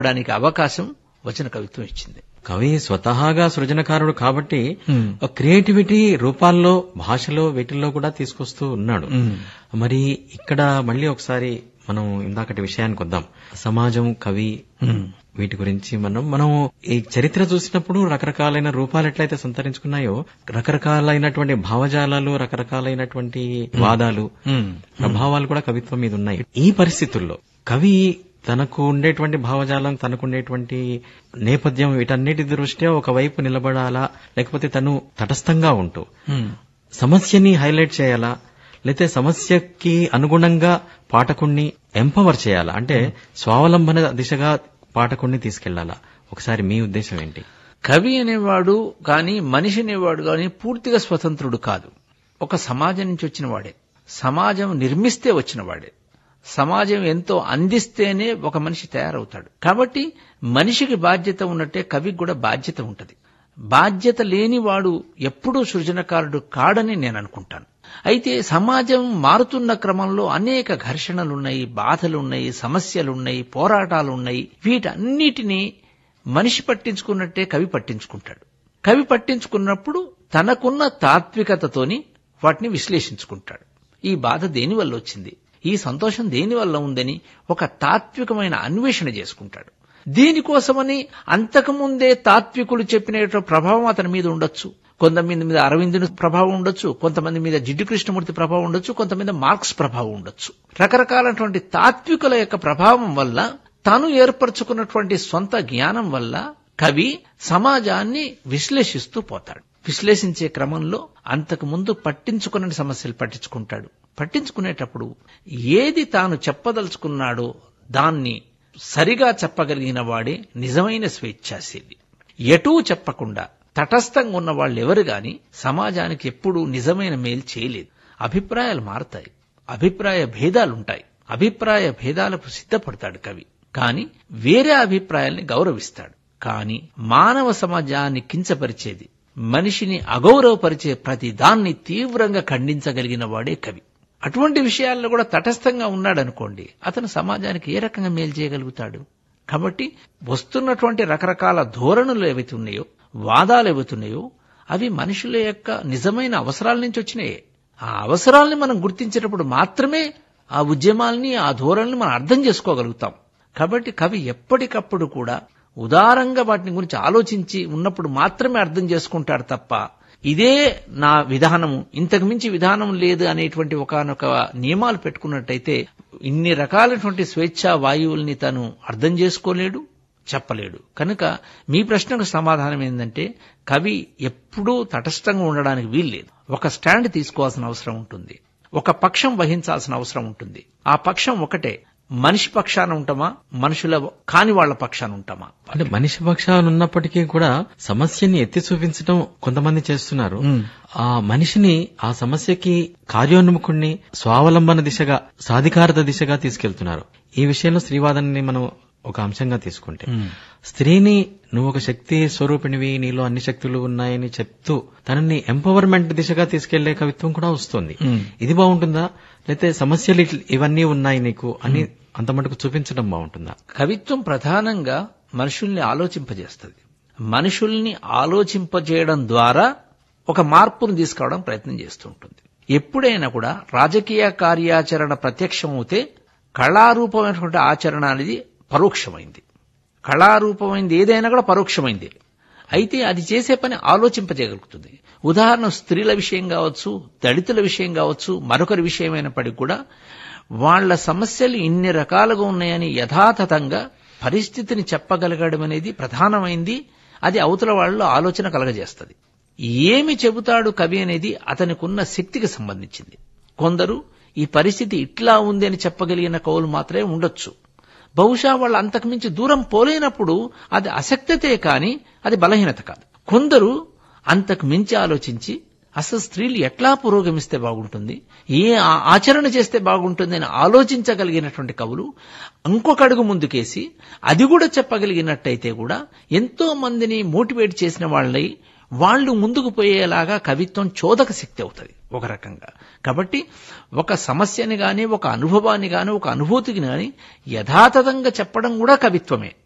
దానికి అవకాశం వచన కవిత్వం ఇచ్చింది కవి స్వతహాగా సృజనకారుడు కాబట్టి క్రియేటివిటీ రూపాల్లో భాషలో వీటిల్లో కూడా తీసుకొస్తూ ఉన్నాడు మరి ఇక్కడ మళ్ళీ ఒకసారి మనం ఇందాకటి విషయానికి వద్దాం సమాజం కవి వీటి గురించి మనం మనం ఈ చరిత్ర చూసినప్పుడు రకరకాలైన రూపాలు ఎట్లయితే సంతరించుకున్నాయో రకరకాలైనటువంటి భావజాలాలు రకరకాలైనటువంటి వాదాలు ప్రభావాలు కూడా కవిత్వం మీద ఉన్నాయి ఈ పరిస్థితుల్లో కవి తనకు ఉండేటువంటి భావజాలం తనకు ఉండేటువంటి నేపథ్యం వీటన్నిటి దృష్ట్యా ఒకవైపు నిలబడాలా లేకపోతే తను తటస్థంగా ఉంటూ సమస్యని హైలైట్ చేయాలా లేతే సమస్యకి అనుగుణంగా పాఠకుణ్ణి ఎంపవర్ చేయాలా అంటే స్వావలంబన దిశగా పాఠకుణ్ణి తీసుకెళ్లాలా ఒకసారి మీ ఉద్దేశం ఏంటి కవి అనేవాడు కానీ మనిషి అనేవాడు కానీ పూర్తిగా స్వతంత్రుడు కాదు ఒక సమాజం నుంచి వచ్చిన వాడే సమాజం నిర్మిస్తే వచ్చిన వాడే సమాజం ఎంతో అందిస్తేనే ఒక మనిషి తయారవుతాడు కాబట్టి మనిషికి బాధ్యత ఉన్నట్టే కవికి కూడా బాధ్యత ఉంటది బాధ్యత లేనివాడు ఎప్పుడూ సృజనకారుడు కాడని నేను అనుకుంటాను అయితే సమాజం మారుతున్న క్రమంలో అనేక ఘర్షణలున్నాయి బాధలున్నాయి సమస్యలున్నాయి పోరాటాలున్నాయి వీటన్నిటినీ మనిషి పట్టించుకున్నట్టే కవి పట్టించుకుంటాడు కవి పట్టించుకున్నప్పుడు తనకున్న తాత్వికతతోని వాటిని విశ్లేషించుకుంటాడు ఈ బాధ దేనివల్ల వచ్చింది ఈ సంతోషం దేనివల్ల ఉందని ఒక తాత్వికమైన అన్వేషణ చేసుకుంటాడు దీనికోసమని అంతకుముందే తాత్వికులు చెప్పిన ప్రభావం అతని మీద ఉండొచ్చు కొంతమంది మీద అరవిందుని ప్రభావం ఉండొచ్చు కొంతమంది మీద జిడ్డు కృష్ణమూర్తి ప్రభావం ఉండొచ్చు కొంతమంది మార్క్స్ ప్రభావం ఉండొచ్చు రకరకాలైనటువంటి తాత్వికుల యొక్క ప్రభావం వల్ల తను ఏర్పరచుకున్నటువంటి సొంత జ్ఞానం వల్ల కవి సమాజాన్ని విశ్లేషిస్తూ పోతాడు విశ్లేషించే క్రమంలో అంతకు ముందు పట్టించుకున్న సమస్యలు పట్టించుకుంటాడు పట్టించుకునేటప్పుడు ఏది తాను చెప్పదలుచుకున్నాడో దాన్ని సరిగా చెప్పగలిగిన వాడే నిజమైన స్వేచ్ఛాశీలి ఎటూ చెప్పకుండా తటస్థంగా ఉన్న వాళ్ళు ఎవరు గాని సమాజానికి ఎప్పుడూ నిజమైన మేలు చేయలేదు అభిప్రాయాలు మారతాయి అభిప్రాయ భేదాలుంటాయి అభిప్రాయ భేదాలకు సిద్ధపడతాడు కవి కాని వేరే అభిప్రాయాల్ని గౌరవిస్తాడు కాని మానవ సమాజాన్ని కించపరిచేది మనిషిని అగౌరవపరిచే ప్రతి దాన్ని తీవ్రంగా ఖండించగలిగిన వాడే కవి అటువంటి విషయాల్లో కూడా తటస్థంగా ఉన్నాడనుకోండి అతను సమాజానికి ఏ రకంగా మేలు చేయగలుగుతాడు కాబట్టి వస్తున్నటువంటి రకరకాల ధోరణులు ఏవైతే ఉన్నాయో వాదాలు ఏవైతున్నాయో అవి మనుషుల యొక్క నిజమైన అవసరాల నుంచి వచ్చినాయే ఆ అవసరాల్ని మనం గుర్తించేటప్పుడు మాత్రమే ఆ ఉద్యమాల్ని ఆ ధోరణిని మనం అర్థం చేసుకోగలుగుతాం కాబట్టి కవి ఎప్పటికప్పుడు కూడా ఉదారంగా వాటిని గురించి ఆలోచించి ఉన్నప్పుడు మాత్రమే అర్థం చేసుకుంటాడు తప్ప ఇదే నా విధానము ఇంతకు మించి విధానం లేదు అనేటువంటి ఒకనొక నియమాలు పెట్టుకున్నట్టయితే ఇన్ని రకాలైనటువంటి స్వేచ్ఛా వాయువుల్ని తను అర్థం చేసుకోలేడు చెప్పలేడు కనుక మీ ప్రశ్నకు సమాధానం ఏంటంటే కవి ఎప్పుడూ తటస్థంగా ఉండడానికి వీల్లేదు ఒక స్టాండ్ తీసుకోవాల్సిన అవసరం ఉంటుంది ఒక పక్షం వహించాల్సిన అవసరం ఉంటుంది ఆ పక్షం ఒకటే మనిషి పక్షాన ఉంటామా మనుషుల కాని వాళ్ల పక్షాన ఉంటామా అంటే మనిషి పక్షాలు ఉన్నప్పటికీ కూడా సమస్యని ఎత్తి చూపించడం కొంతమంది చేస్తున్నారు ఆ మనిషిని ఆ సమస్యకి కార్యోన్ముఖుణ్ణి స్వావలంబన దిశగా సాధికారత దిశగా తీసుకెళ్తున్నారు ఈ విషయంలో స్త్రీవాదాన్ని మనం ఒక అంశంగా తీసుకుంటే స్త్రీని నువ్వు ఒక శక్తి స్వరూపిణివి నీలో అన్ని శక్తులు ఉన్నాయని చెప్తూ తనని ఎంపవర్మెంట్ దిశగా తీసుకెళ్లే కవిత్వం కూడా వస్తుంది ఇది బాగుంటుందా లేకపోతే సమస్యలు ఇట్ల- ఇవన్నీ ఉన్నాయి నీకు అని అంత మటుకు చూపించడం బాగుంటుందా కవిత్వం ప్రధానంగా మనుషుల్ని ఆలోచింపజేస్తుంది మనుషుల్ని ఆలోచింపజేయడం ద్వారా ఒక మార్పును తీసుకురావడం ప్రయత్నం చేస్తూ ఉంటుంది ఎప్పుడైనా కూడా రాజకీయ కార్యాచరణ ప్రత్యక్షమవుతే కళారూపమైనటువంటి ఆచరణ అనేది పరోక్షమైంది కళారూపమైంది ఏదైనా కూడా పరోక్షమైంది అయితే అది చేసే పని ఆలోచింపజేయగలుగుతుంది ఉదాహరణ స్త్రీల విషయం కావచ్చు దళితుల విషయం కావచ్చు మరొకరి విషయమైనప్పటికీ కూడా వాళ్ళ సమస్యలు ఇన్ని రకాలుగా ఉన్నాయని యథాతథంగా పరిస్థితిని చెప్పగలగడం అనేది ప్రధానమైంది అది అవతల వాళ్ళలో ఆలోచన కలగజేస్తుంది ఏమి చెబుతాడు కవి అనేది అతనికున్న శక్తికి సంబంధించింది కొందరు ఈ పరిస్థితి ఇట్లా ఉంది అని చెప్పగలిగిన కవులు మాత్రమే ఉండొచ్చు బహుశా వాళ్ళు అంతకుమించి దూరం పోలేనప్పుడు అది అశక్తతే కాని అది బలహీనత కాదు కొందరు అంతకు మించి ఆలోచించి అసలు స్త్రీలు ఎట్లా పురోగమిస్తే బాగుంటుంది ఏ ఆ- ఆచరణ చేస్తే బాగుంటుంది అని ఆలోచించగలిగినటువంటి కవులు ఇంకొక అడుగు ముందుకేసి అది కూడా చెప్పగలిగినట్టయితే కూడా ఎంతో మందిని మోటివేట్ చేసిన వాళ్ళై వాళ్ళు ముందుకు పోయేలాగా కవిత్వం చోదక శక్తి అవుతుంది ఒక రకంగా కాబట్టి ఒక సమస్యని గాని ఒక అనుభవాన్ని గాని ఒక అనుభూతిని గాని యథాతథంగా చెప్పడం కూడా కవిత్వమే